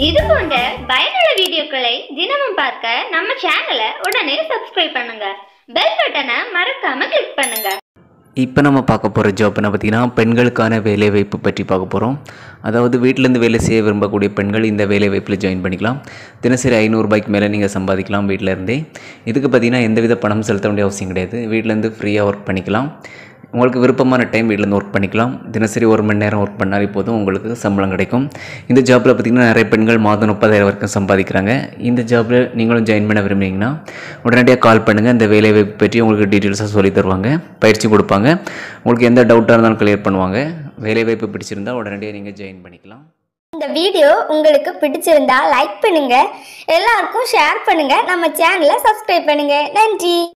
இது போன்ற பயனுள்ள வீடியோக்களை தினமும் பார்க்க நம்ம சேனலை உடனே சப்ஸ்கிரைப் பண்ணுங்க பெல் பட்டனை மறக்காம கிளிக் பண்ணுங்க இப்போ நம்ம பார்க்க போகிற ஜாப் என்ன பார்த்தீங்கன்னா பெண்களுக்கான வேலைவாய்ப்பு பற்றி பார்க்க போகிறோம் அதாவது வீட்டிலேருந்து வேலை செய்ய விரும்பக்கூடிய பெண்கள் இந்த வேலைவாய்ப்பில் ஜாயின் பண்ணிக்கலாம் தினசரி ஐநூறுரூபாய்க்கு மேலே நீங்கள் சம்பாதிக்கலாம் வீட்டில் இருந்தே இதுக்கு பார்த்தீங்கன்னா எந்தவித பணம் செலுத்த வேண்டிய அவசியம் கிடையாது வீட்டிலேருந்து ஃப்ரீயாக ஒர்க் பண்ணிக்கலாம் உங்களுக்கு விருப்பமான டைம் வீட்டிலேருந்து ஒர்க் பண்ணிக்கலாம் தினசரி ஒரு மணி நேரம் ஒர்க் பண்ணாலே போதும் உங்களுக்கு சம்பளம் கிடைக்கும் இந்த ஜாப்பில் பார்த்திங்கன்னா நிறைய பெண்கள் மாதம் முப்பதாயிரம் வரைக்கும் சம்பாதிக்கிறாங்க இந்த ஜாப்பில் நீங்களும் ஜாயின் பண்ண விரும்புனீங்கன்னா உடனடியாக கால் பண்ணுங்கள் இந்த வேலைவாய்ப்பு பற்றி உங்களுக்கு டீட்டெயில்ஸாக சொல்லி தருவாங்க பயிற்சி கொடுப்பாங்க உங்களுக்கு எந்த டவுட்டாக இருந்தாலும் கிளியர் பண்ணுவாங்க வேலைவாய்ப்பு பிடிச்சிருந்தா உடனடியாக நீங்கள் ஜாயின் பண்ணிக்கலாம் இந்த வீடியோ உங்களுக்கு பிடிச்சிருந்தா லைக் பண்ணுங்க எல்லாருக்கும் ஷேர் பண்ணுங்க நம்ம சேனலை சப்ஸ்கிரைப் பண்ணுங்க நன்றி